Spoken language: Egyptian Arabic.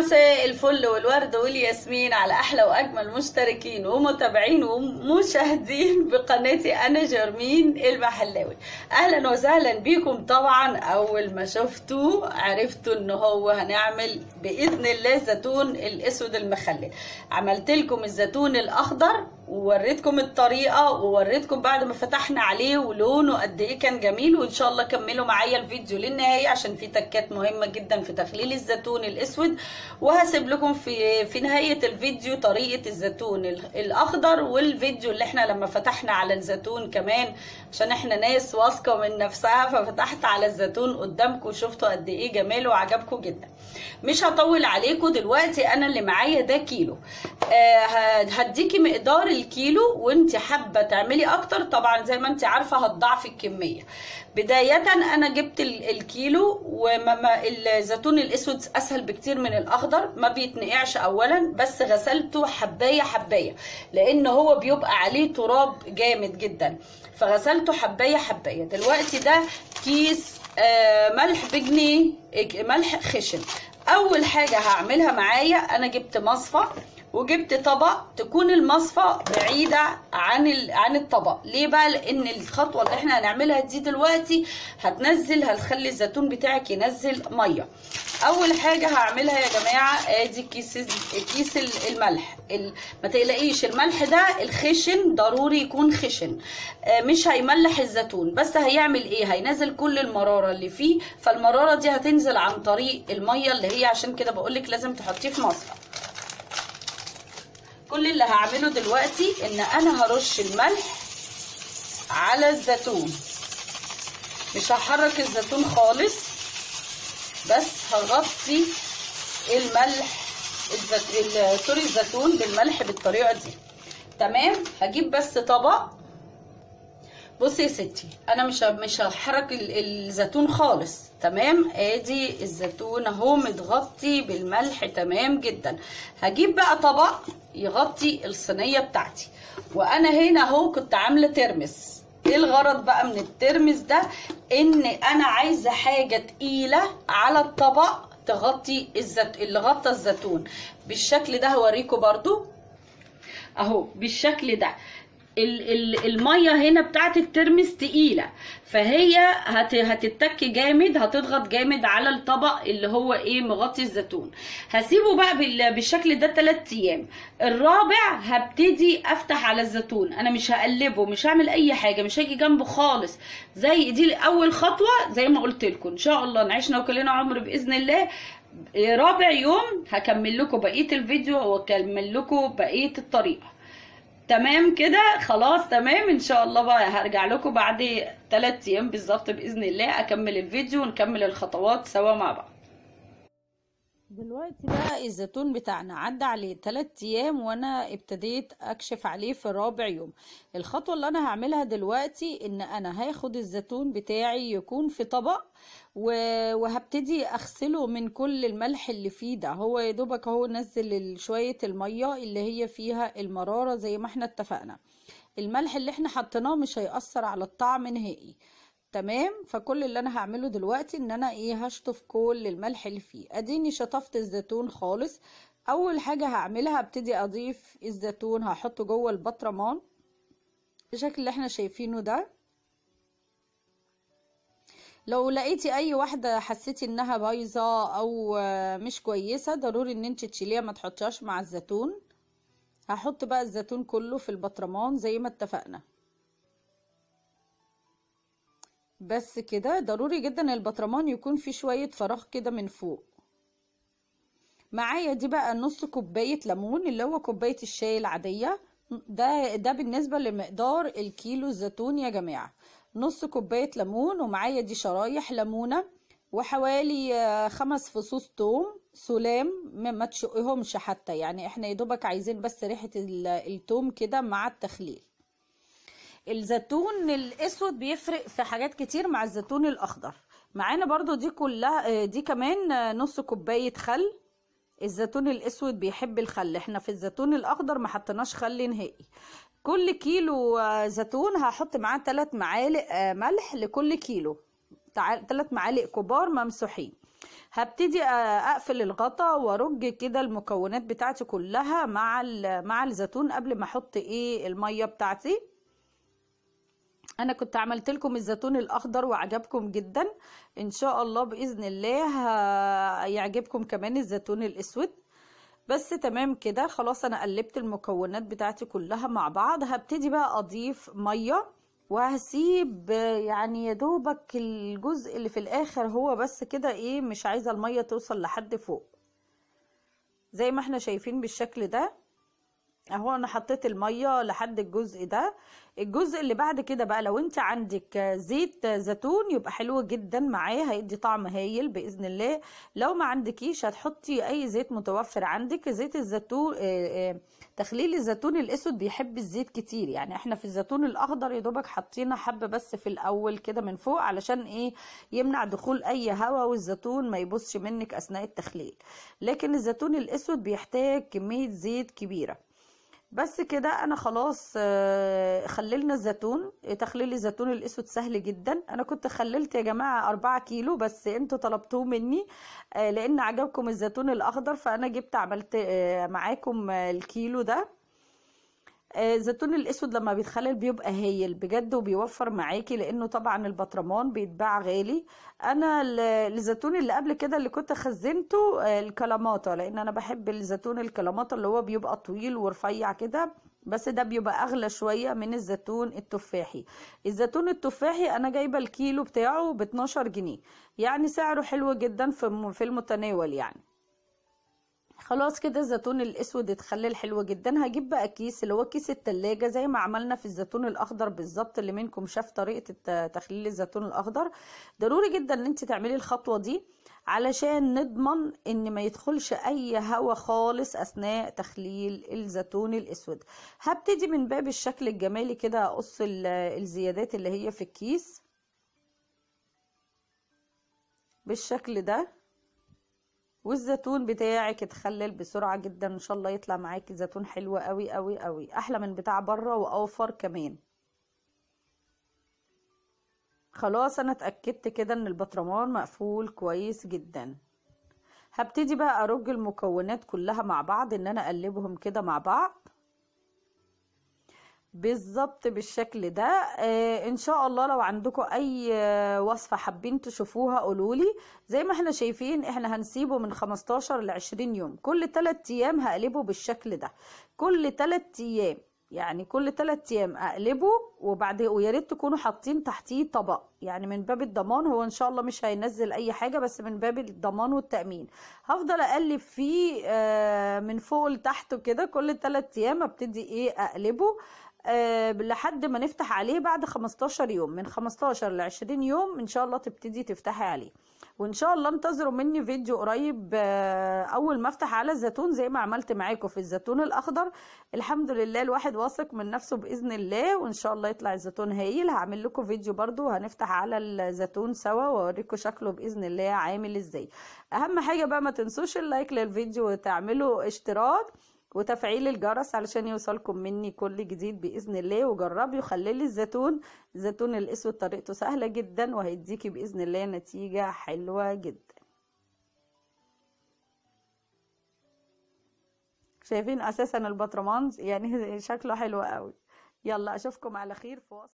مساء الفل والورد والياسمين على احلى واجمل مشتركين ومتابعين ومشاهدين بقناتي انا جرمين المحلاوي اهلا وسهلا بيكم طبعا اول ما شفتوا عرفتوا ان هو هنعمل باذن الله الزيتون الاسود المخلل عملت لكم الزيتون الاخضر ووريتكم الطريقه ووريتكم بعد ما فتحنا عليه ولونه قد ايه كان جميل وان شاء الله كملوا معايا الفيديو للنهايه عشان في تكات مهمه جدا في تخليل الزيتون الاسود وهسيب لكم في في نهايه الفيديو طريقه الزيتون الاخضر والفيديو اللي احنا لما فتحنا على الزيتون كمان عشان احنا ناس واثقه من نفسها ففتحت على الزيتون قدامكم وشفتوا قد ايه جماله وعجبكم جدا مش هطول عليكم دلوقتي انا اللي معايا ده كيلو آه هديكي مقدار الكيلو وانت حابه تعملي اكتر طبعا زي ما انت عارفه هتضاعفي الكميه بدايه انا جبت الكيلو والزيتون الاسود اسهل بكتير من الاخضر ما بيتنقعش اولا بس غسلته حبايه حبايه لان هو بيبقى عليه تراب جامد جدا فغسلته حبايه حبايه دلوقتي ده كيس آه ملح بجنيه ملح خشن اول حاجه هعملها معايا انا جبت مصفى وجبت طبق تكون المصفى بعيدة عن عن الطبق ليه بقى لان الخطوة اللي احنا هنعملها دي دلوقتي هتنزل هتخلي الزيتون بتاعك ينزل مية اول حاجة هعملها يا جماعة ادي كيس كيس الملح ما تقلقيش الملح ده الخشن ضروري يكون خشن مش هيملح الزيتون بس هيعمل ايه هينزل كل المرارة اللي فيه فالمرارة دي هتنزل عن طريق المية اللي هي عشان كده بقولك لازم تحطيه في مصفى كل اللي هعمله دلوقتي ان انا هرش الملح على الزيتون مش هحرك الزيتون خالص بس هغطي الملح الزت... سوري الزيتون بالملح بالطريقه دي تمام هجيب بس طبق بصي يا ستي انا مش مش هحرك الزيتون خالص تمام ادي الزيتون اهو متغطي بالملح تمام جدا هجيب بقى طبق يغطي الصينيه بتاعتي وانا هنا اهو كنت عامله ترمس ايه الغرض بقى من الترمس ده ان انا عايزه حاجه تقيله على الطبق تغطي الزيت اللي غطى الزيتون بالشكل ده هوريكم برضو اهو بالشكل ده الميه هنا بتاعت الترمس تقيله فهي هتتك جامد هتضغط جامد على الطبق اللي هو ايه مغطي الزيتون هسيبه بقى بالشكل ده 3 ايام الرابع هبتدي افتح على الزيتون انا مش هقلبه مش هعمل اي حاجه مش هاجي جنبه خالص زي دي اول خطوه زي ما قلت لكم ان شاء الله نعيشنا وكلنا عمر باذن الله رابع يوم هكمل لكم بقيه الفيديو واكمل لكم بقيه الطريقه تمام كده خلاص تمام ان شاء الله بقى هرجع لكم بعد 3 ايام بالظبط باذن الله اكمل الفيديو ونكمل الخطوات سوا مع بعض دلوقتي بقى الزيتون بتاعنا عدى عليه 3 ايام وانا ابتديت اكشف عليه في رابع يوم الخطوه اللي انا هعملها دلوقتي ان انا هاخد الزيتون بتاعي يكون في طبق وهبتدي اغسله من كل الملح اللي فيه ده هو يا دوبك اهو نزل شويه الميه اللي هي فيها المراره زي ما احنا اتفقنا الملح اللي احنا حطيناه مش هيأثر على الطعم نهائي تمام فكل اللي انا هعمله دلوقتي ان انا ايه هشطف كل الملح اللي فيه اديني شطفت الزيتون خالص اول حاجه هعملها ابتدي اضيف الزيتون هحطه جوه البطرمان بالشكل اللي احنا شايفينه ده لو لقيتي اي واحده حسيتي انها بايظه او مش كويسه ضروري ان انت تشيليها ما تحطيهاش مع الزيتون هحط بقى الزيتون كله في البطرمان زي ما اتفقنا بس كده ضروري جدا البطرمان يكون فيه شويه فراغ كده من فوق معايا دي بقى نص كوبايه ليمون اللي هو كوبايه الشاي العاديه ده ده بالنسبه لمقدار الكيلو زيتون يا جماعه نص كوباية ليمون ومعايا دي شرايح ليمونة وحوالي خمس فصوص توم سلام ما تشقهمش حتى يعني احنا يدوبك عايزين بس ريحة التوم كده مع التخليل الزيتون الاسود بيفرق في حاجات كتير مع الزيتون الاخضر معانا برضو دي كلها دي كمان نص كوباية خل الزيتون الاسود بيحب الخل احنا في الزيتون الاخضر ما حطيناش خل نهائي كل كيلو زيتون هحط معاه 3 معالق ملح لكل كيلو 3 معالق كبار ممسوحين هبتدي اقفل الغطا وارج كده المكونات بتاعتي كلها مع مع الزيتون قبل ما احط ايه الميه بتاعتي انا كنت عملت لكم الزيتون الاخضر وعجبكم جدا ان شاء الله باذن الله يعجبكم كمان الزيتون الاسود بس تمام كده خلاص انا قلبت المكونات بتاعتي كلها مع بعض هبتدي بقى اضيف ميه وهسيب يعني يا دوبك الجزء اللي في الاخر هو بس كده ايه مش عايزه الميه توصل لحد فوق زي ما احنا شايفين بالشكل ده اهو انا حطيت الميه لحد الجزء ده الجزء اللي بعد كده بقى لو انت عندك زيت زيتون يبقى حلو جدا معاه هيدي طعم هايل باذن الله لو ما عندكيش هتحطي اي زيت متوفر عندك زيت الزيتون تخليل الزيتون الاسود بيحب الزيت كتير يعني احنا في الزيتون الاخضر يا دوبك حاطينه حبه بس في الاول كده من فوق علشان ايه يمنع دخول اي هواء والزيتون ما يبصش منك اثناء التخليل لكن الزيتون الاسود بيحتاج كميه زيت كبيره بس كده انا خلاص خللنا الزيتون تخليل الزيتون الاسود سهل جدا انا كنت خللت يا جماعه 4 كيلو بس انتوا طلبتوه مني لان عجبكم الزيتون الاخضر فانا جبت عملت معاكم الكيلو ده الزيتون الاسود لما بيتخلل بيبقى هايل بجد وبيوفر معاكي لانه طبعا البطرمان بيتباع غالي انا الزيتون اللي قبل كده اللي كنت خزنته الكلاماتا لان انا بحب الزيتون الكلاماتا اللي هو بيبقى طويل ورفيع كده بس ده بيبقى اغلى شويه من الزيتون التفاحي الزيتون التفاحي انا جايبه الكيلو بتاعه ب 12 جنيه يعني سعره حلو جدا في المتناول يعني خلاص كده الزيتون الاسود اتخلل حلو جدا هجيب بقى كيس اللي هو كيس التلاجة زي ما عملنا في الزيتون الاخضر بالظبط اللي منكم شاف طريقة تخليل الزيتون الاخضر ضروري جدا ان انت تعملي الخطوة دي علشان نضمن ان ما يدخلش اي هوا خالص اثناء تخليل الزيتون الاسود هبتدي من باب الشكل الجمالي كده اقص الزيادات اللي هي في الكيس بالشكل ده والزيتون بتاعك اتخلل بسرعة جدا ان شاء الله يطلع معاكي زيتون حلو قوي قوي قوي احلى من بتاع بره واوفر كمان خلاص انا اتأكدت كده ان البطرمان مقفول كويس جدا هبتدي بقى ارج المكونات كلها مع بعض ان انا اقلبهم كده مع بعض بالظبط بالشكل ده آه ان شاء الله لو عندكم اي آه وصفة حابين تشوفوها قولولي زي ما احنا شايفين احنا هنسيبه من 15 ل 20 يوم كل 3 ايام هقلبه بالشكل ده كل 3 ايام يعني كل 3 ايام اقلبه وبعد ويا ريت تكونوا حاطين تحتيه طبق يعني من باب الضمان هو ان شاء الله مش هينزل اي حاجه بس من باب الضمان والتامين هفضل اقلب فيه آه من فوق لتحت كده كل 3 ايام ابتدي ايه اقلبه أه لحد ما نفتح عليه بعد 15 يوم من 15 ل 20 يوم ان شاء الله تبتدي تفتحي عليه وان شاء الله انتظروا مني فيديو قريب أه اول ما افتح على الزيتون زي ما عملت معاكم في الزيتون الاخضر الحمد لله الواحد واثق من نفسه باذن الله وان شاء الله يطلع الزيتون هايل هعمل لكم فيديو برضو هنفتح على الزيتون سوا واوريكم شكله باذن الله عامل ازاي اهم حاجه بقى ما تنسوش اللايك للفيديو وتعملوا اشتراك وتفعيل الجرس علشان يوصلكم مني كل جديد باذن الله وجربي وخللي الزيتون الزيتون الاسود طريقته سهله جدا وهيديكي باذن الله نتيجه حلوه جدا شايفين اساسا البطرمان يعني شكله حلو قوي يلا اشوفكم على خير في وصف